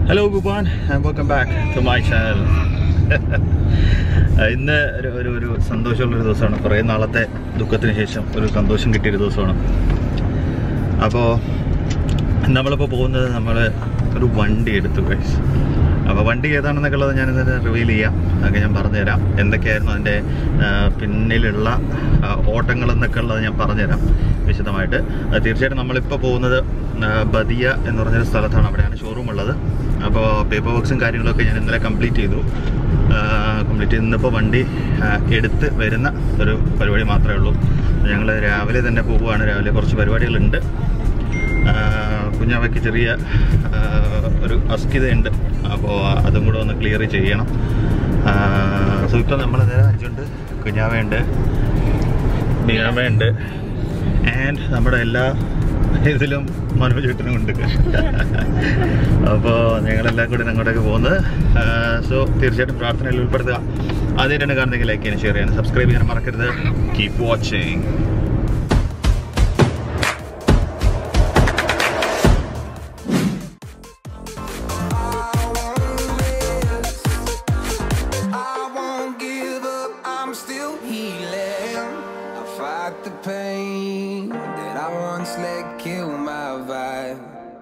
Hello ഗുബാൻ welcome back to my channel ഇന്ന് ഒരു ഒരു ഒരു സന്തോഷമുള്ളൊരു ദിവസമാണ് കുറേ നാളത്തെ ദുഃഖത്തിന് ശേഷം ഒരു സന്തോഷം കിട്ടിയൊരു ദിവസമാണ് അപ്പോൾ നമ്മളിപ്പോൾ പോകുന്നത് നമ്മൾ ഒരു വണ്ടി എടുത്തു ഗൈസ് അപ്പോൾ വണ്ടി ഏതാണെന്നൊക്കെ ഉള്ളത് ഞാനിത് റിവീൽ ചെയ്യാം അതൊക്കെ ഞാൻ പറഞ്ഞുതരാം എന്തൊക്കെയായിരുന്നു അതിൻ്റെ ആ, പിന്നിലുള്ള ആ, ഓട്ടങ്ങളെന്നൊക്കെ ഉള്ളത് ഞാൻ പറഞ്ഞുതരാം വിശദമായിട്ട് ആ, തീർച്ചയായിട്ടും നമ്മളിപ്പോൾ പോകുന്നത് ആ, ബദിയ എന്ന് പറഞ്ഞൊരു സ്ഥലത്താണ് അവിടെയാണ് ഷോറൂം ഉള്ളത് അപ്പോൾ പേപ്പർ വർക്ക്സും കാര്യങ്ങളൊക്കെ ഞാൻ ഇന്നലെ കംപ്ലീറ്റ് ചെയ്തു കംപ്ലീറ്റ് ചെയ്ത് ഇന്നിപ്പോൾ വണ്ടി ആ, എടുത്ത് വരുന്ന ഒരു പരിപാടി മാത്രമേ ഉള്ളൂ ഞങ്ങൾ രാവിലെ തന്നെ പോവുകയാണ് രാവിലെ കുറച്ച് പരിപാടികളുണ്ട് ആ, കുഞ്ഞാവയ്ക്ക് ചെറിയ ആ, ഒരു അസ്ഥിതയുണ്ട് അപ്പോൾ അതും കൂടെ ഒന്ന് ക്ലിയർ ചെയ്യണം സോ ഇപ്പോൾ നമ്മൾ നേരെ അഞ്ചുണ്ട് കുഞ്ഞാവയുണ്ട് മീനാമയുണ്ട് ആൻഡ് നമ്മുടെ എല്ലാ ഇതിലും മനോജ് ചേട്ടനും ഉണ്ട് അപ്പോൾ ഞങ്ങളെല്ലാം കൂടി അങ്ങോട്ടേക്ക് പോകുന്നത് സോ തീർച്ചയായിട്ടും പ്രാർത്ഥനയിൽ ഉൾപ്പെടുത്തുക ആദ്യമായിട്ടാണ് കാണുന്നെങ്കിൽ ലൈക്ക് ചെയ്യാനും ഷെയർ ചെയ്യാനും സബ്സ്ക്രൈബ് ചെയ്യാനും മറക്കരുത് keep watching I won't give up, I'm still healing. I fight the pain that I once let kill my vibe.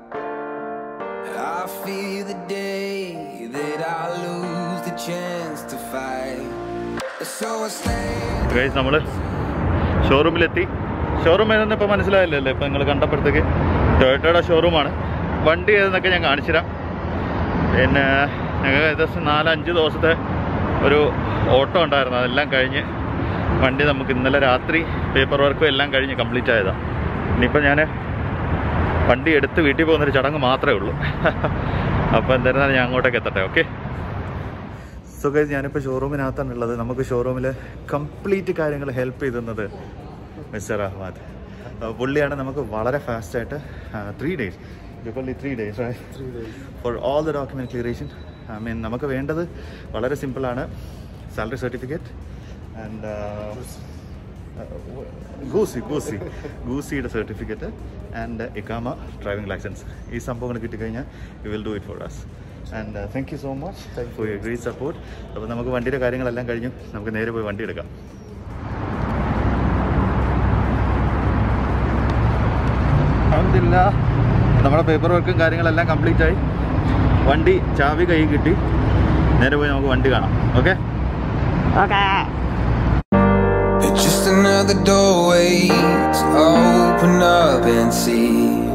I fear the day that I lose the chance to fight. So I stand. Guys നമ്മൾ ഷോറൂമിലെത്തി showroom ഏതെന്ന് ഇപ്പോൾ മനസ്സിലായില്ലല്ലോ ഇപ്പം നിങ്ങൾ കണ്ടപ്പോഴത്തേക്ക് ടൊയോട്ടയുടെ ഷോറൂമാണ് വണ്ടി ഏതെന്നൊക്കെ ഞാൻ കാണിച്ചുതരാം പിന്നെ ഞങ്ങൾ ഏകദേശം നാലഞ്ച് ദിവസത്തെ ഒരു ഓട്ടം ഉണ്ടായിരുന്നു അതെല്ലാം കഴിഞ്ഞ് വണ്ടി നമുക്ക് ഇന്നലെ രാത്രി പേപ്പർ വർക്കും എല്ലാം കഴിഞ്ഞ് കംപ്ലീറ്റ് ആയതാണ് ഇനിയിപ്പോൾ ഞാൻ വണ്ടി എടുത്ത് വീട്ടിൽ പോകുന്നൊരു ചടങ്ങ് മാത്രമേ ഉള്ളൂ അപ്പോൾ എന്തായിരുന്നാലും ഞാൻ അങ്ങോട്ടേക്ക് എത്തട്ടെ ഓക്കെ സോ ഗൈസ് ഞാനിപ്പോൾ ഷോറൂമിനകത്താണ് ഉള്ളത് നമുക്ക് ഷോറൂമിൽ കംപ്ലീറ്റ് കാര്യങ്ങൾ ഹെൽപ്പ് ചെയ്തുന്നത് മിസ്റ്റർ അഹ്മദ് അഹ് പുള്ളിയാണ് നമുക്ക് വളരെ ഫാസ്റ്റായിട്ട് ത്രീ ഡേയ്സ് ബിക്കോളി three days for all the document clearance I mean നമുക്ക് വേണ്ടത് വളരെ സിമ്പിളാണ് salary certificate and GOSI GOSI ഗൂസിയുടെ സർട്ടിഫിക്കറ്റ് ആൻഡ് ഇക്കാമ ഡ്രൈവിംഗ് ലൈസൻസ് ഈ സംഭവങ്ങൾ കിട്ടിക്കഴിഞ്ഞാൽ you will do it for us and thank you so much thank for your great support അപ്പോൾ നമുക്ക് വണ്ടിയുടെ കാര്യങ്ങളെല്ലാം കഴിഞ്ഞു നമുക്ക് നേരെ പോയി വണ്ടി എടുക്കാം അഹമ്മദില്ല നമ്മുടെ പേപ്പർ വർക്കും കാര്യങ്ങളെല്ലാം കംപ്ലീറ്റ് ആയി വണ്ടി ചാവി കൈ കിട്ടി നേരെ പോയി നമുക്ക് വണ്ടി കാണാം okay It's just another doorway to open up and see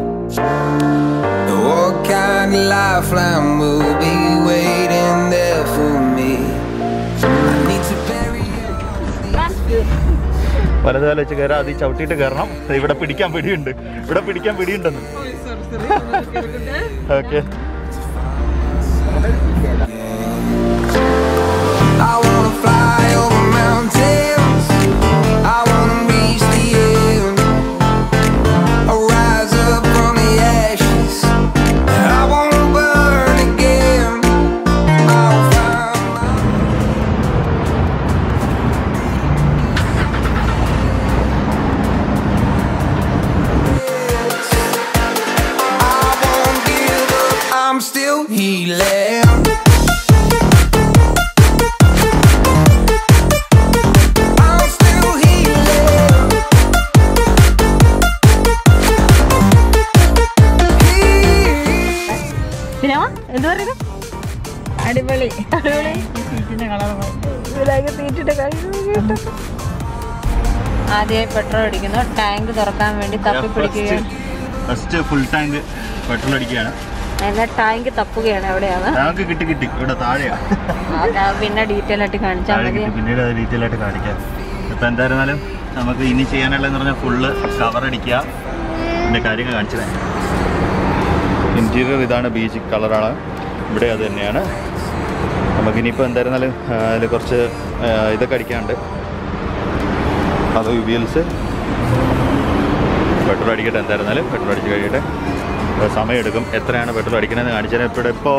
what kind of lifeline will be waiting there for me. I need to bury വലതുകാലം വെച്ച് കയറാം അത് ഈ ചവിട്ടിയിട്ട് കയറണം ദേ ഇവിടെ പിടിക്കാൻ പിടിയുണ്ട് ഇവിടെ പിടിക്കാൻ പിടിയുണ്ടെന്ന് okay I wanna fly over mountains. I wanna reach the end. I rise up from the ashes. I wanna burn again. I'll find my I won't give up. I'm still healing. I'm still healing. പിന്നെ എന്ത് പറയുന്നു അടിപൊളി അടിപൊളി ഇതിലേക്ക് സീറ്റിന്റെ ആദ്യമായി petrol അടിക്കുന്നു tank തുറക്കാൻ വേണ്ടി തപ്പി പിടിക്കുകയാണ് ഫസ്റ്റ് ഫുൾ ടാങ്ക് പെട്രോൾ അടിക്കുകയാണ് എന്നാ ടാങ്ക് തപ്പുകയാണ് എവിടെയാണ് ടാങ്ക് കിട്ടി കിട്ടി ഇവിടെ താഴെയാണ് അതാ പിന്നെ ഡീറ്റെയിൽ ആയിട്ട് കാണിച്ചാൽ താഴെ മതി കിട്ടി പിന്നീട് അത് ഡീറ്റെയിൽ ആയിട്ട് കാണിക്കാം ഇപ്പം എന്തായിരുന്നാലും നമുക്ക് ഇനി ചെയ്യാനുള്ളതെന്ന് പറഞ്ഞാൽ ഫുള്ള് കവർ അടിക്കുക പിന്നെ കാര്യങ്ങൾ കാണിച്ചു തരാം ഇൻറ്റീരിയർ ഇതാണ് ബീച്ച് കളറാണ് ഇവിടെ അത് തന്നെയാണ് നമുക്കിനിയിപ്പോൾ എന്തായിരുന്നാലും അതിൽ കുറച്ച് ആ, ഇതൊക്കെ അടിക്കാനുണ്ട് അത് വീൽസ് പെട്രോൾ അടിക്കട്ടെ എന്തായിരുന്നാലും പെട്രോൾ അടിച്ച് കഴിയട്ടെ അപ്പോൾ സമയമെടുക്കും എത്രയാണ് പെട്രോൾ അടിക്കണമെന്ന് കാണിച്ചാൽ ഇപ്പോൾ ഇപ്പോൾ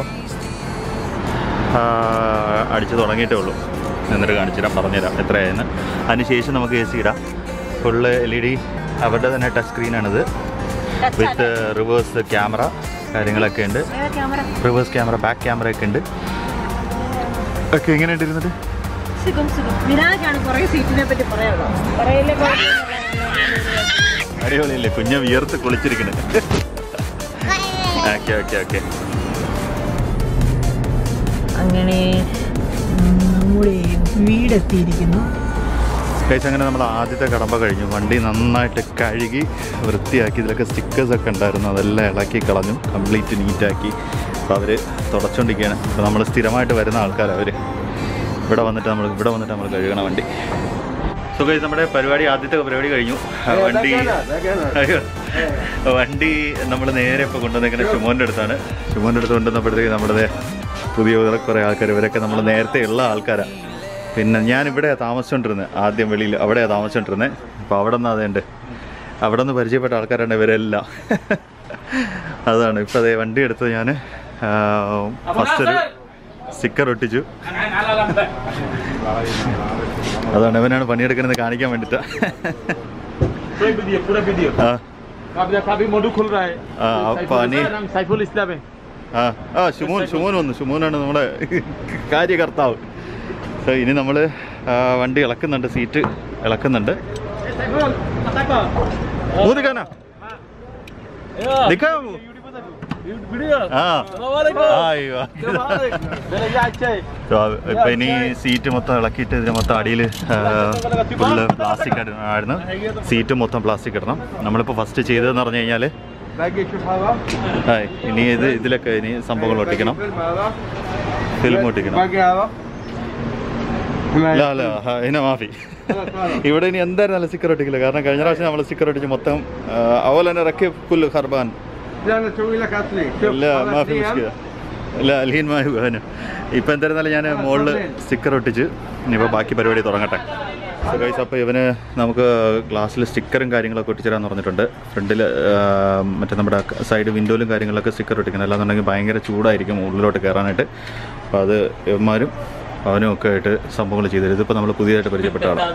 അടിച്ച് തുടങ്ങിയിട്ടേ ഉള്ളൂ എന്നിട്ട് കാണിച്ചുതരാം പറഞ്ഞുതരാം എത്രയായെന്ന് അതിനുശേഷം നമുക്ക് എ സി ഇടാം ഫുള്ള് എൽ ഇ ഡി അവരുടെ തന്നെ ടച്ച് സ്ക്രീനാണിത് വിത്ത് റിവേഴ്സ് ക്യാമറ കാര്യങ്ങളൊക്കെ ഉണ്ട് camera reverse camera back camera ഒക്കെ ഉണ്ട് ഒക്കെ എങ്ങനെയുണ്ട് ഇരുന്നിട്ട് സുഖം സുഖം വിനാശാണ് കുറെ സീറ്റിനെ പറ്റി പറയാനുള്ളത് പറയില്ലേ അടിപൊളിയല്ലേ കുഞ്ഞ വിയർത്ത് കുളിച്ചിരിക്കണേ ഓക്കെ ഓക്കെ ഓക്കെ അങ്ങനെ നമ്മുടെ വീടെത്തിയിരിക്കുന്നു കഴിച്ച് അങ്ങനെ നമ്മൾ ആദ്യത്തെ കടമ്പ കഴിഞ്ഞു വണ്ടി നന്നായിട്ട് കഴുകി വൃത്തിയാക്കി ഇതിലൊക്കെ സ്റ്റിക്കേഴ്സ് ഒക്കെ ഉണ്ടായിരുന്നു അതെല്ലാം ഇളക്കി കളഞ്ഞു കംപ്ലീറ്റ് നീറ്റാക്കി അപ്പോൾ അവർ തുടച്ചുകൊണ്ടിരിക്കുകയാണ് അപ്പോൾ നമ്മൾ സ്ഥിരമായിട്ട് വരുന്ന ആൾക്കാരാണ് അവർ ഇവിടെ വന്നിട്ട് നമ്മൾ ഇവിടെ വന്നിട്ട് നമ്മൾ കഴുകണ വണ്ടി സോ കഴിച്ച് നമ്മുടെ പരിപാടി ആദ്യത്തെ പരിപാടി കഴിഞ്ഞു ആ, വണ്ടി അയ്യോ വണ്ടി നമ്മൾ നേരെ ഇപ്പോൾ കൊണ്ടുവന്നിരിക്കുന്നത് ഷുമോൻ്റെ അടുത്താണ് ഷുമോൻ്റെ അടുത്ത് കൊണ്ടുവന്നപ്പോഴത്തേക്ക് നമ്മുടെ പുതിയ പുതിയ കുറേ ആൾക്കാർ ഇവരൊക്കെ നമ്മൾ നേരത്തെ ഉള്ള ആൾക്കാരാണ് പിന്നെ ഞാൻ ഇവിടെ താമസിച്ചുകൊണ്ടിരുന്നത് ആദ്യം വെളിയിൽ അവിടെയാണ് താമസിച്ചുകൊണ്ടിരുന്നത് അപ്പോൾ അവിടെ നിന്ന് അതുണ്ട് അവിടെ നിന്ന് പരിചയപ്പെട്ട ആൾക്കാരാണ് ഇവരെല്ലാം അതാണ് ഇപ്പോൾ അതേ വണ്ടി എടുത്തത് ഞാൻ ഫസ്റ്റ് ഒരു സ്റ്റിക്കർ ഒട്ടിച്ചു അതാണ് ഇവനാണ് പണിയെടുക്കുന്നത് കാണിക്കാൻ വേണ്ടിയിട്ടാണ് पूरा वीडियो पूरा वीडियो ആ काफी काफी मॉडल खुल रहा है ആ അപ്പോൾ അനി इसका नाम सैफुल इस्लाम है ആ ആ ഷുമോൻ ഷുമോൻ വന്നു ഷുമോനാണ് നമ്മുടെ കാര്യകർത്താവ് സോ ഇനി നമ്മൾ വണ്ടി ഇളക്കുന്നുണ്ട് സീറ്റ് ഇളക്കുന്നുണ്ട് सैफुल पता का മൂന്നിക്കാനാ ദിക്കാം वीडियो ആ अस्सलाम അയ്യോ मेरा ये अच्छा है So, ഇപ്പൊ ഇനി സീറ്റ് മൊത്തം ഇളക്കിയിട്ട് ഇതിന് മൊത്തം അടിയിൽ ഫുള്ള് പ്ലാസ്റ്റിക് ആയിരുന്നു സീറ്റ് മൊത്തം പ്ലാസ്റ്റിക് ഇടണം നമ്മളിപ്പോൾ ഫസ്റ്റ് ചെയ്തതെന്ന് പറഞ്ഞു കഴിഞ്ഞാൽ باقي شوف هذا ആ ഇനി ഇത് ഇതിലൊക്കെ ഇനി സംഭവങ്ങൾ ഒട്ടിക്കണം فيلم هذا ഫിലിം ഒട്ടിക്കണം باقي هذا ഇല്ല അല്ല അതിനെ മാഫി ഇവിടെ ഇനി എന്തായാലും നല്ല സ്റ്റിക്കർ ഒട്ടിക്കില്ല കാരണം കഴിഞ്ഞ പ്രാവശ്യം നമ്മൾ സ്റ്റിക്കർ ഒട്ടിച്ച് മൊത്തം അതുപോലെ തന്നെ റക്കി പുല്ല് ഹർബാൻ لا انا اسوي لك اصلي شوف ഇല്ല هذا മാഫി سيم. മുഷ്കില ഇല്ല അലീൻ മാഹു ഇപ്പം എന്തായിരുന്നാലും ഞാൻ മുകളിൽ സ്റ്റിക്കർ ഒട്ടിച്ച് ഇനിയിപ്പോൾ ബാക്കി പരിപാടി തുടങ്ങട്ടെ ഗൈസ് അപ്പോൾ ഇവന് നമുക്ക് ഗ്ലാസ്സിൽ സ്റ്റിക്കറും കാര്യങ്ങളൊക്കെ ഒട്ടിച്ചേരാന്ന് പറഞ്ഞിട്ടുണ്ട് ഫ്രണ്ടിൽ മറ്റേ നമ്മുടെ സൈഡ് വിൻഡോയിലും കാര്യങ്ങളൊക്കെ സ്റ്റിക്കർ ഒട്ടിക്കണം അല്ലാന്നുണ്ടെങ്കിൽ ഭയങ്കര ചൂടായിരിക്കും ഉള്ളിലോട്ട് കയറാനായിട്ട് അപ്പോൾ അത് ഇവന്മാരും അവനും ഒക്കെ ആയിട്ട് സംഭവങ്ങൾ ചെയ്തു തരും ഇതിപ്പോൾ നമ്മൾ പുതിയതായിട്ട് പരിചയപ്പെട്ട ആളാണ്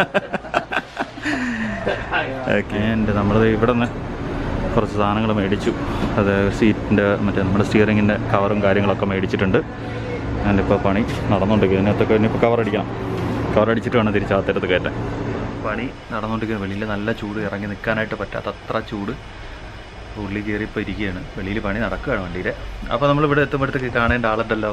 ഓക്കെ ആൻഡ് നമ്മൾ ഇവിടെ നിന്ന് കുറച്ച് സാധനങ്ങൾ മേടിച്ചു അത് സീറ്റിൻ്റെ മറ്റേ നമ്മുടെ സ്റ്റിയറിങ്ങിൻ്റെ കവറും കാര്യങ്ങളൊക്കെ മേടിച്ചിട്ടുണ്ട് ആൻഡ് ഇപ്പോൾ പണി നടന്നുകൊണ്ടിരിക്കുക ഇതിനകത്തൊക്കെ ഇനിയിപ്പോൾ കവർ അടിക്കണം കവർ അടിച്ചിട്ട് വേണം തിരിച്ചകത്തെടുത്ത് കയറ്റാൻ പണി നടന്നുകൊണ്ടിരിക്കുക വെളിയിൽ നല്ല ചൂട് ഇറങ്ങി നിൽക്കാനായിട്ട് പറ്റാത്ത അത്ര ചൂട് ഉള്ളിൽ കയറി ഇപ്പോൾ ഇരിക്കുകയാണ് വെളിയിൽ പണി നടക്കുകയാണ് വണ്ടിയിൽ അപ്പോൾ നമ്മൾ ഇവിടെ എത്തുമ്പോഴത്തേക്ക് കാണേണ്ട ആളുണ്ടല്ലോ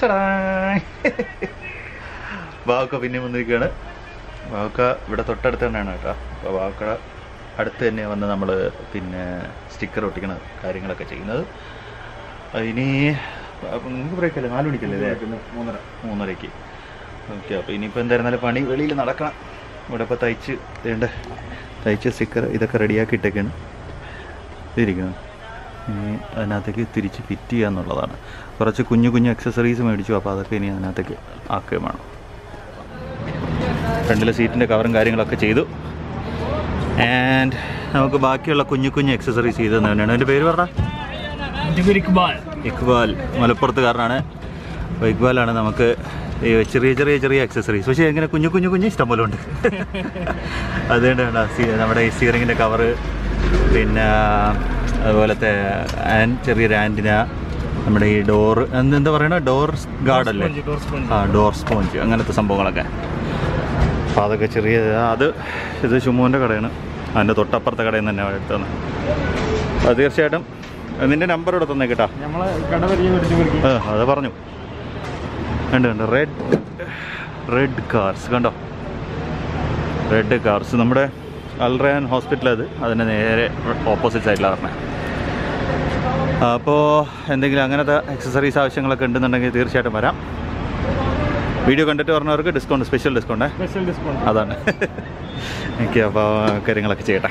ബാവക്ക പിന്നെ വന്നിരിക്കുകയാണ് ബാവക്ക ഇവിടെ തൊട്ടടുത്ത് തന്നെയാണ് കേട്ടോ അപ്പോൾ ബാവക്ക അടുത്ത് തന്നെ വന്ന് നമ്മൾ പിന്നെ സ്റ്റിക്കർ ഒട്ടിക്കണ കാര്യങ്ങളൊക്കെ ചെയ്യുന്നത് അത് ഇനി അപ്പം നിങ്ങൾക്ക് ബ്രേക്ക് അല്ലേ നാല് മണിക്കല്ലേ അല്ലേ മൂന്നര മൂന്നരയ്ക്ക് ഓക്കെ അപ്പോൾ ഇനിയിപ്പോൾ എന്തായിരുന്നാലും പണി വെളിയിൽ നടക്കണം ഇവിടെ ഇപ്പോൾ തയ്ച്ച് വേണ്ട തയ്ച്ച സ്റ്റിക്കർ ഇതൊക്കെ റെഡിയാക്കി ഇട്ടൊക്കെയാണ് ഇരിക്കുന്നത് ഇനി അതിനകത്തേക്ക് തിരിച്ച് ഫിറ്റ് ചെയ്യുക എന്നുള്ളതാണ് കുറച്ച് കുഞ്ഞു കുഞ്ഞു അക്സസറീസ് മേടിച്ചു അപ്പോൾ അതൊക്കെ ഇനി അതിനകത്തേക്ക് ആക്കുകയും വേണം ഫ്രണ്ടിലെ സീറ്റിൻ്റെ കവറും കാര്യങ്ങളൊക്കെ ചെയ്തു ആൻഡ് നമുക്ക് ബാക്കിയുള്ള കുഞ്ഞു കുഞ്ഞു എക്സസറീസ് ചെയ്ത് തന്നെയാണ് എൻ്റെ പേര് പറഞ്ഞ इकबाल ഇക്ബാൽ മലപ്പുറത്തുകാരനാണ് അപ്പോൾ ഇക്ബാലാണ് നമുക്ക് ഈ ചെറിയ ചെറിയ ചെറിയ എക്സസറീസ് പക്ഷേ ഇങ്ങനെ കുഞ്ഞു കുഞ്ഞു കുഞ്ഞു ഇഷ്ടം പോലെ ഉണ്ട് അതുകൊണ്ടാണ് സി- നമ്മുടെ ഈ സ്റ്റിയറിങ്ങിൻ്റെ കവറ് പിന്നെ അതുപോലത്തെ ആൻ ചെറിയൊരു ആൻറ്റിന നമ്മുടെ ഈ ഡോർ എന്താ പറയണ ഡോർ ഗാർഡല്ലേ ആ ഡോർ സ്പോഞ്ച് അങ്ങനത്തെ സംഭവങ്ങളൊക്കെ അപ്പോൾ അതൊക്കെ ചെറിയ അത് ഇത് ചുമ്മുവിൻ്റെ കടയാണ് അതിൻ്റെ തൊട്ടപ്പുറത്തെ കടയിൽ നിന്ന് തന്നെ എടുത്തത് അത് തീർച്ചയായിട്ടും നിൻ്റെ നമ്പർ ഇവിടെ തന്നെ കേട്ടാ നമ്മളെ കട പരിചയം ആ അത് പറഞ്ഞു കണ്ട് കണ്ട് റെഡ് റെഡ് കാർസ് കണ്ടോ റെഡ് കാർസ് നമ്മുടെ അൽറയാൻ ഹോസ്പിറ്റൽ അത് അതിൻ്റെ നേരെ ഓപ്പോസിറ്റ് സൈഡിലാണ് പറഞ്ഞത് അപ്പോൾ എന്തെങ്കിലും അങ്ങനത്തെ എക്സസറീസ് ആവശ്യങ്ങളൊക്കെ ഉണ്ടെന്നുണ്ടെങ്കിൽ തീർച്ചയായിട്ടും വരാം വീഡിയോ കണ്ടിട്ട് പറഞ്ഞവർക്ക് ഡിസ്കൗണ്ട് സ്പെഷ്യൽ ഡിസ്കൗണ്ടേ സ്പെഷ്യൽ ഡിസ്കൗണ്ട് അതാണ് ഓക്കെ അപ്പോൾ കാര്യങ്ങളൊക്കെ ചെയ്യട്ടെ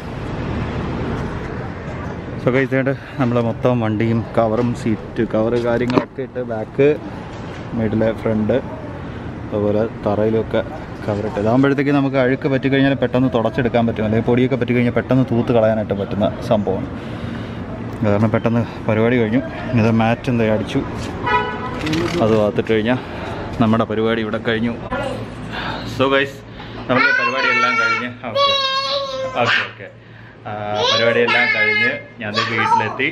സോ കഴിച്ചിട്ട് നമ്മൾ മൊത്തം വണ്ടിയും കവറും സീറ്റ് കവറ് കാര്യങ്ങളൊക്കെ ഇട്ട് ബാക്ക് മിഡിലെ ഫ്രണ്ട് അതുപോലെ തറയിലൊക്കെ കവറിട്ട് ഇതാകുമ്പോഴത്തേക്ക് നമുക്ക് അഴുക്ക് പറ്റിക്കഴിഞ്ഞാൽ പെട്ടെന്ന് തുടച്ചെടുക്കാൻ പറ്റും അല്ലെങ്കിൽ പൊടിയൊക്കെ പറ്റിക്കഴിഞ്ഞാൽ പെട്ടെന്ന് തൂത്ത് കളയാനായിട്ട് പറ്റുന്ന സംഭവമാണ് കാരണം പെട്ടെന്ന് പരിപാടി കഴിഞ്ഞു ഇനി ഇത് മാറ്റ് എന്താ അടിച്ചു അത് വാത്തിട്ട് കഴിഞ്ഞാൽ നമ്മുടെ പരിപാടി ഇവിടെ കഴിഞ്ഞു സോ ഗൈസ് നമ്മുടെ പരിപാടിയെല്ലാം കഴിഞ്ഞ് ഓക്കെ ഓക്കെ ഓക്കെ പരിപാടിയെല്ലാം കഴിഞ്ഞ് ഞാൻ ദേ വീട്ടിലെത്തി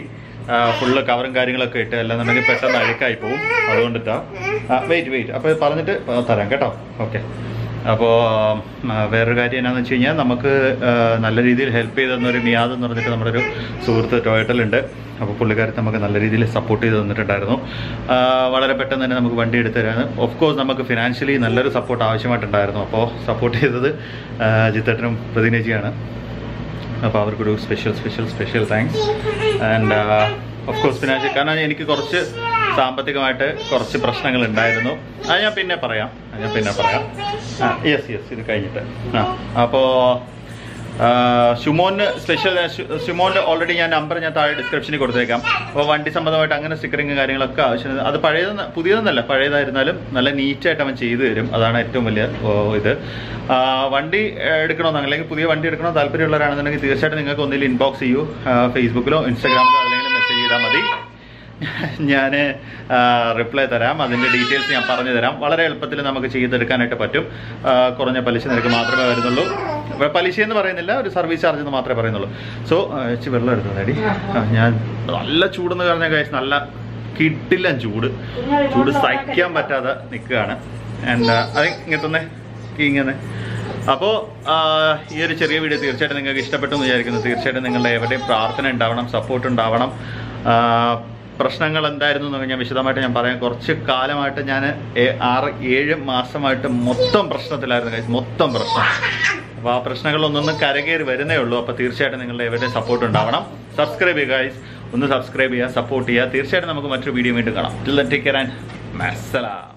ഫുള്ള് കവറും കാര്യങ്ങളൊക്കെ ഇട്ട് അല്ലാന്നുണ്ടെങ്കിൽ പെട്ടെന്ന് അഴുക്കായി പോകും അതുകൊണ്ടിട്ടാ വെയിറ്റ് വെയിറ്റ് അപ്പോൾ പറഞ്ഞിട്ട് തരാം കേട്ടോ ഓക്കെ അപ്പോൾ വേറൊരു കാര്യം എന്നാന്ന് വെച്ച് കഴിഞ്ഞാൽ നമുക്ക് ആ, നല്ല രീതിയിൽ ഹെൽപ്പ് ചെയ്ത് തന്നൊരു നിയാദ് എന്ന് പറഞ്ഞിട്ട് നമ്മുടെ ഒരു സുഹൃത്ത് ടൊയറ്റലുണ്ട് അപ്പോൾ പുള്ളിക്കാരത്ത് നമുക്ക് നല്ല രീതിയിൽ സപ്പോർട്ട് ചെയ്ത് തന്നിട്ടുണ്ടായിരുന്നു ആ, വളരെ പെട്ടെന്ന് തന്നെ നമുക്ക് വണ്ടി എടുത്തു തരാൻ ഓഫ് കോഴ്സ് നമുക്ക് ഫിനാൻഷ്യലി നല്ലൊരു സപ്പോർട്ട് ആവശ്യമായിട്ടുണ്ടായിരുന്നു അപ്പോൾ സപ്പോർട്ട് ചെയ്തത് ആ, ജിത്തേട്ടനും പ്രതിനേജിയാണ് അപ്പോൾ അവർക്കൊരു special special special thanks and of course financial കാരണം എനിക്ക് കുറച്ച് സാമ്പത്തികമായിട്ട് കുറച്ച് പ്രശ്നങ്ങൾ ഉണ്ടായിരുന്നു അത് ഞാൻ പിന്നെ പറയാം അത് ഞാൻ പിന്നെ പറയാം ആ യെസ് യെസ് ഇത് കഴിഞ്ഞിട്ട് ആ അപ്പോൾ ഷുമോന് സ്പെഷ്യൽ ഷുമോൻ്റെ ഓൾറെഡി ഞാൻ നമ്പർ ഞാൻ താഴെ ഡിസ്ക്രിപ്ഷനിൽ കൊടുത്തേക്കാം അപ്പോൾ വണ്ടി സംബന്ധമായിട്ട് അങ്ങനെ സ്റ്റിക്കറിങ് കാര്യങ്ങളൊക്കെ ആവശ്യം അത് പഴയതെന്ന് പുതിയതെന്നല്ല പഴയതായിരുന്നാലും നല്ല നീറ്റായിട്ട് അവൻ ചെയ്തു തരും അതാണ് ഏറ്റവും വലിയ ഓ, ഇത് ആ, വണ്ടി ഏഹ്, എടുക്കണമെന്ന് അല്ലെങ്കിൽ പുതിയ വണ്ടി എടുക്കണോ താല്പര്യമുള്ളവരാണെന്നുണ്ടെങ്കിൽ തീർച്ചയായിട്ടും നിങ്ങൾക്ക് ഒന്നിൽ ഇൻബോക്സ് ചെയ്യൂ ആ, ഫേസ്ബുക്കിലോ ഇൻസ്റ്റാഗ്രാമിലോ അല്ലെങ്കിൽ മെസ്സേജ് ചെയ്താൽ മതി ഞാൻ റിപ്ലൈ തരാം അതിൻ്റെ ഡീറ്റെയിൽസ് ഞാൻ പറഞ്ഞു തരാം വളരെ എളുപ്പത്തിൽ നമുക്ക് ചെയ്തെടുക്കാനായിട്ട് പറ്റും ആ, കുറഞ്ഞ പലിശ നിരക്ക് മാത്രമേ വരുന്നുള്ളൂ അപ്പോൾ പലിശ എന്ന് പറയുന്നില്ല ഒരു സർവീസ് ചാർജ് എന്ന് മാത്രമേ പറയുന്നുള്ളൂ സോ ഇച്ചിരി വെള്ളം എടുത്തു ഡാഡി ആ, ഞാൻ നല്ല ചൂടെന്ന് പറഞ്ഞ കാര്യം നല്ല കിട്ടില്ല ചൂട് ചൂട് സഹിക്കാൻ പറ്റാതെ നിൽക്കുകയാണ് ആൻഡ് അത് ഇങ്ങനെ തന്നെ ഇങ്ങനെ അപ്പോൾ ഈ ഒരു ചെറിയ വീഡിയോ തീർച്ചയായിട്ടും നിങ്ങൾക്ക് ഇഷ്ടപ്പെട്ടു എന്ന് വിചാരിക്കുന്നു തീർച്ചയായിട്ടും നിങ്ങളുടെ എവിടെയും പ്രാർത്ഥന ഉണ്ടാവണം സപ്പോർട്ട് ഉണ്ടാവണം ആ, പ്രശ്നങ്ങൾ എന്തായിരുന്നു എന്ന് ഞാൻ വിശദമായിട്ട് ഞാൻ പറയാം കുറച്ച് കാലമായിട്ട് ഞാൻ ഏ- ആറ് ഏഴ് മാസമായിട്ട് മൊത്തം പ്രശ്നത്തിലായിരുന്നു guys. മൊത്തം പ്രശ്നം അപ്പോൾ ആ പ്രശ്നങ്ങളൊന്നൊന്നും കരകയറി വരുന്നേ ഉള്ളൂ അപ്പോൾ തീർച്ചയായിട്ടും നിങ്ങളുടെ എവിടെ സപ്പോർട്ട് ഉണ്ടാവണം സബ്സ്ക്രൈബ് ചെയ്യുക guys. ഒന്ന് സബ്സ്ക്രൈബ് ചെയ്യുക സപ്പോർട്ട് ചെയ്യുക തീർച്ചയായിട്ടും നമുക്ക് മറ്റൊരു വീഡിയോ വീണ്ടും കാണാം ടിൽ ടേക്ക് കെയർ ആൻഡ് മസലാം